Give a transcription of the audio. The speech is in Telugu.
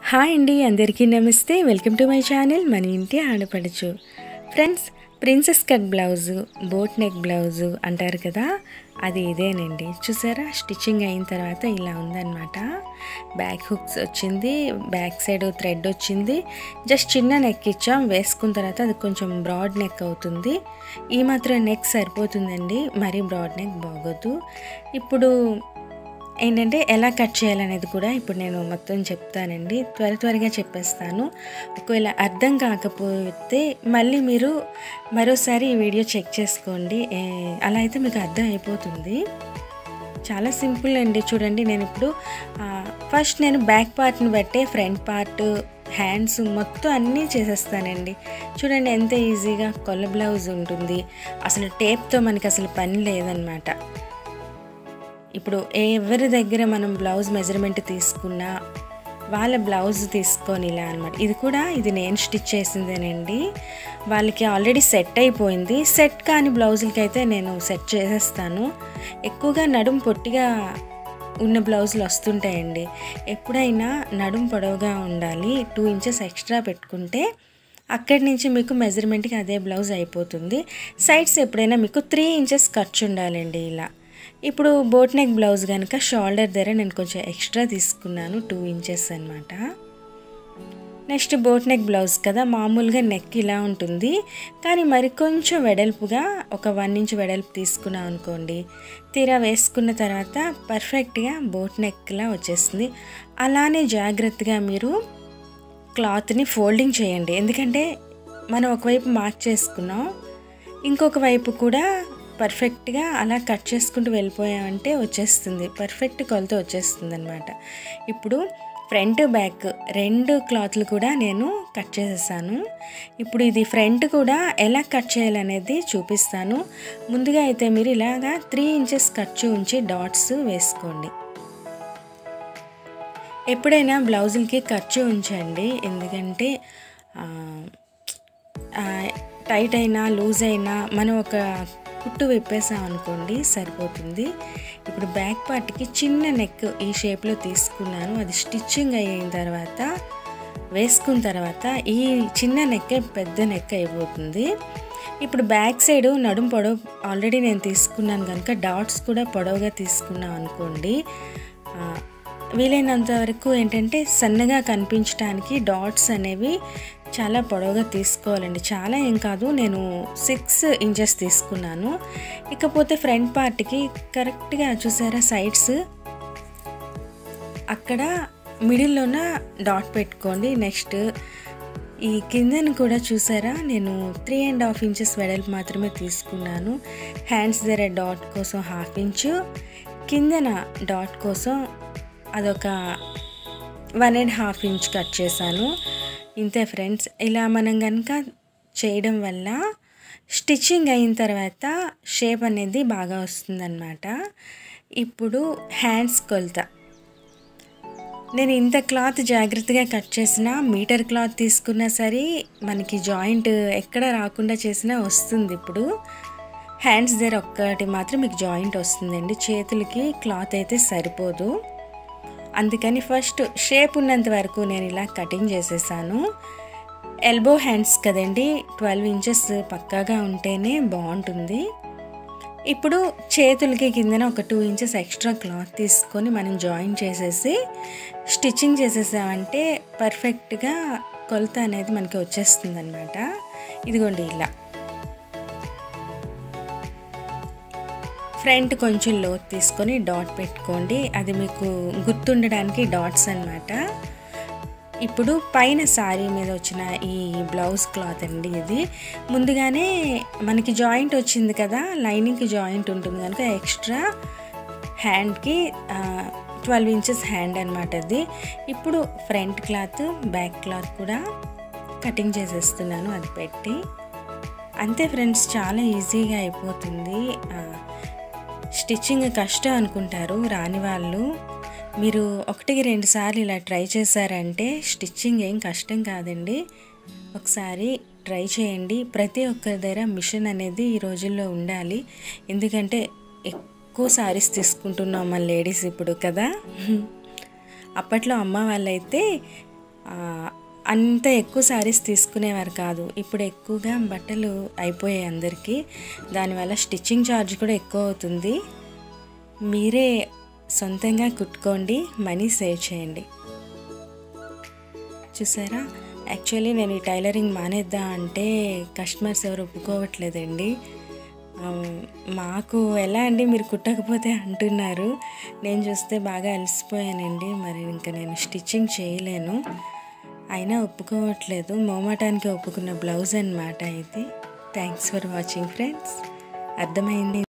హాయ్ అండి అందరికీ నమస్తే వెల్కమ్ టు మై ఛానల్ మన ఇంటి ఆడపడచ్చు friends princess cut blouse boat neck blouse అంటారు కదా అది ఇదేనండి చూసారా స్టిచ్చింగ్ అయిన తర్వాత ఇలా ఉందన్నమాట బ్యాక్ హుక్స్ వచ్చింది బ్యాక్ సైడ్ థ్రెడ్ వచ్చింది జస్ట్ చిన్న నెక్ ఇచ్చాం వేసుకున్న తర్వాత అది కొంచెం బ్రాడ్ నెక్ అవుతుంది ఈ మాత్రం నెక్ సరిపోతుందండి మరీ బ్రాడ్ నెక్ బాగోదు ఇప్పుడు ఏంటంటే ఎలా కట్ చేయాలనేది కూడా ఇప్పుడు నేను మొత్తం చెప్తానండి త్వర త్వరగా చెప్పేస్తాను ఒకవేళ అర్థం కాకపోతే మళ్ళీ మీరు మరోసారి ఈ వీడియో చెక్ చేసుకోండి ఏ- అలా అయితే మీకు అర్థం అయిపోతుంది చాలా సింపుల్ అండి చూడండి నేను ఇప్పుడు ఆ, ఫస్ట్ నేను బ్యాక్ పార్ట్ని బట్టే ఫ్రంట్ పార్ట్ హ్యాండ్స్ మొత్తం అన్నీ చేసేస్తానండి చూడండి ఎంత ఈజీగా కొల్ల బ్లౌజ్ ఉంటుంది అసలు టేప్తో మనకి అసలు పని లేదనమాట ఇప్పుడు ఎవరి దగ్గర మనం బ్లౌజ్ మెజర్మెంట్ తీసుకున్నా వాళ్ళ బ్లౌజ్ తీసుకొని ఇలా అనమాట ఇది కూడా ఇది నేను స్టిచ్ చేసిందేనండి వాళ్ళకి ఆల్రెడీ సెట్ అయిపోయింది సెట్ కాని బ్లౌజులకి అయితే నేను సెట్ చేసేస్తాను ఎక్కువగా నడుం పొట్టిగా ఉన్న బ్లౌజులు వస్తుంటాయండి ఎప్పుడైనా నడుం పొడవుగా ఉండాలి టూ ఇంచెస్ ఎక్స్ట్రా పెట్టుకుంటే అక్కడి నుంచి మీకు మెజర్మెంట్కి అదే బ్లౌజ్ అయిపోతుంది సైడ్స్ ఎప్పుడైనా మీకు త్రీ ఇంచెస్ ఖర్చు ఉండాలండి ఇలా ఇప్పుడు బోట్ నెక్ బ్లౌజ్ కనుక షోల్డర్ దగ్గర నేను కొంచెం ఎక్స్ట్రా తీసుకున్నాను టూ ఇంచెస్ అనమాట నెక్స్ట్ బోట్ నెక్ బ్లౌజ్ కదా మామూలుగా నెక్ ఇలా ఉంటుంది కానీ మరి కొంచెం వెడల్పుగా ఒక వన్ ఇంచ్ వెడల్పు తీసుకున్నాం అనుకోండి తీరా వేసుకున్న తర్వాత పర్ఫెక్ట్గా బోట్ నెక్లా వచ్చేస్తుంది అలానే జాగ్రత్తగా మీరు క్లాత్ని ఫోల్డింగ్ చేయండి ఎందుకంటే మనం ఒకవైపు మార్క్ చేసుకున్నాం ఇంకొక వైపు కూడా పర్ఫెక్ట్గా అలా కట్ చేసుకుంటూ వెళ్ళిపోయామంటే వచ్చేస్తుంది పర్ఫెక్ట్ కొలత వచ్చేస్తుంది అనమాట ఇప్పుడు ఫ్రంట్ బ్యాక్ రెండు క్లాత్లు కూడా నేను కట్ చేసేసాను ఇప్పుడు ఇది ఫ్రంట్ కూడా ఎలా కట్ చేయాలనేది చూపిస్తాను ముందుగా అయితే మీరు ఇలాగా త్రీ ఇంచెస్ ఖర్చు ఉంచి డాట్స్ వేసుకోండి ఎప్పుడైనా బ్లౌజులకి ఖర్చు ఉంచండి ఎందుకంటే ఆ, ఆ, టైట్ అయినా లూజ్ అయినా మనం ఒక కుట్టు విప్పేసాం అనుకోండి సరిపోతుంది ఇప్పుడు బ్యాక్ పార్ట్కి చిన్న నెక్ ఈ షేప్లో తీసుకున్నాను అది స్టిచ్చింగ్ అయిన తర్వాత వేసుకున్న తర్వాత ఈ చిన్న నెక్ పెద్ద నెక్ అయిపోతుంది ఇప్పుడు బ్యాక్ సైడ్ నడుం పొడవు ఆల్రెడీ నేను తీసుకున్నాను కనుక డాట్స్ కూడా పొడవుగా తీసుకున్నాం అనుకోండి ఆ, వీలైనంత వరకు ఏంటంటే సన్నగా కనిపించడానికి డాట్స్ అనేవి చాలా పొడవుగా తీసుకోవాలండి చాలా ఏం కాదు నేను సిక్స్ ఇంచెస్ తీసుకున్నాను ఇకపోతే ఫ్రంట్ పార్ట్కి కరెక్ట్గా చూసారా సైడ్స్ అక్కడ మిడిల్లోన డాట్ పెట్టుకోండి నెక్స్ట్ ఈ కిందను కూడా చూసారా నేను త్రీ అండ్ హాఫ్ ఇంచెస్ వెడల్పు మాత్రమే తీసుకున్నాను హ్యాండ్స్ దగ్గర డాట్ కోసం హాఫ్ ఇంచు కిందన డాట్ కోసం అదొక one and half inch cut చేశాను ఇంతే ఫ్రెండ్స్ ఇలా మనం కనుక చేయడం వల్ల స్టిచ్చింగ్ అయిన తర్వాత షేప్ అనేది బాగా వస్తుందన్నమాట ఇప్పుడు హ్యాండ్స్ కొలత నేను ఇంత క్లాత్ జాగ్రత్తగా కట్ చేసిన మీటర్ క్లాత్ తీసుకున్నా సరే మనకి జాయింట్ ఎక్కడ రాకుండా చేసినా వస్తుంది ఇప్పుడు హ్యాండ్స్ దగ్గర ఒక్కటి మాత్రం మీకు జాయింట్ వస్తుందండి చేతులకి క్లాత్ అయితే సరిపోదు అందుకని ఫస్ట్ షేప్ ఉన్నంత వరకు నేను ఇలా కటింగ్ చేసేసాను ఎల్బో హ్యాండ్స్ కదండి ట్వెల్వ్ ఇంచెస్ పక్కాగా ఉంటేనే బాగుంటుంది ఇప్పుడు చేతులకి కిందన ఒక టూ ఇంచెస్ ఎక్స్ట్రా క్లాత్ తీసుకొని మనం జాయిన్ చేసేసి స్టిచ్చింగ్ చేసేసామంటే పర్ఫెక్ట్గా కొలత అనేది మనకి వచ్చేస్తుంది అనమాట ఇదిగోండి ఇలా ఫ్రంట్ కొంచెం లోతు తీసుకొని డాట్ పెట్టుకోండి అది మీకు గుర్తుండడానికి డాట్స్ అన్నమాట ఇప్పుడు పైన శారీ మీద వచ్చిన ఈ బ్లౌజ్ క్లాత్ అండి ఇది ముందుగానే మనకి జాయింట్ వచ్చింది కదా లైనింగ్కి జాయింట్ ఉంటుంది కనుక ఎక్స్ట్రా హ్యాండ్కి ట్వెల్వ్ ఇంచెస్ హ్యాండ్ అనమాట అది ఇప్పుడు ఫ్రంట్ క్లాత్ బ్యాక్ క్లాత్ కూడా కటింగ్ చేసేస్తున్నాను అది పెట్టి అంతే ఫ్రెండ్స్ చాలా ఈజీగా అయిపోతుంది ఆ, స్టిచ్చింగ్ కష్టం అనుకుంటారు రాని వాళ్ళు మీరు ఒకటికి రెండు సార్లు ఇలా ట్రై చేశారంటే స్టిచ్చింగ్ ఏం కష్టం కాదండి ఒకసారి ట్రై చేయండి ప్రతి ఒక్కరి దగ్గర మిషన్ అనేది ఈ రోజుల్లో ఉండాలి ఎందుకంటే ఎక్కువ సారీస్ తీసుకుంటున్నాం మన లేడీస్ ఇప్పుడు కదా అప్పట్లో అమ్మ వాళ్ళైతే ఆ, అంత ఎక్కువ శారీస్ తీసుకునేవారు కాదు ఇప్పుడు ఎక్కువగా బట్టలు అయిపోయాయి అందరికీ దానివల్ల స్టిచ్చింగ్ ఛార్జ్ కూడా ఎక్కువ అవుతుంది మీరే సొంతంగా కుట్టుకోండి మనీ సేవ్ చేయండి చూసారా యాక్చువల్లీ నేను ఈ టైలరింగ్ మానేద్దా అంటే కస్టమర్స్ ఎవరు ఒప్పుకోవట్లేదండి ఆ, మాకు ఎలా అండి మీరు కుట్టకపోతే అంటున్నారు నేను చూస్తే బాగా అలసిపోయానండి మరి ఇంకా నేను స్టిచ్చింగ్ చేయలేను అయినా ఒప్పుకోవట్లేదు మోమాటానికి ఒప్పుకున్న బ్లౌజ్ అన్నమాట ఇది థ్యాంక్స్ ఫర్ వాచింగ్ ఫ్రెండ్స్ అర్థమైంది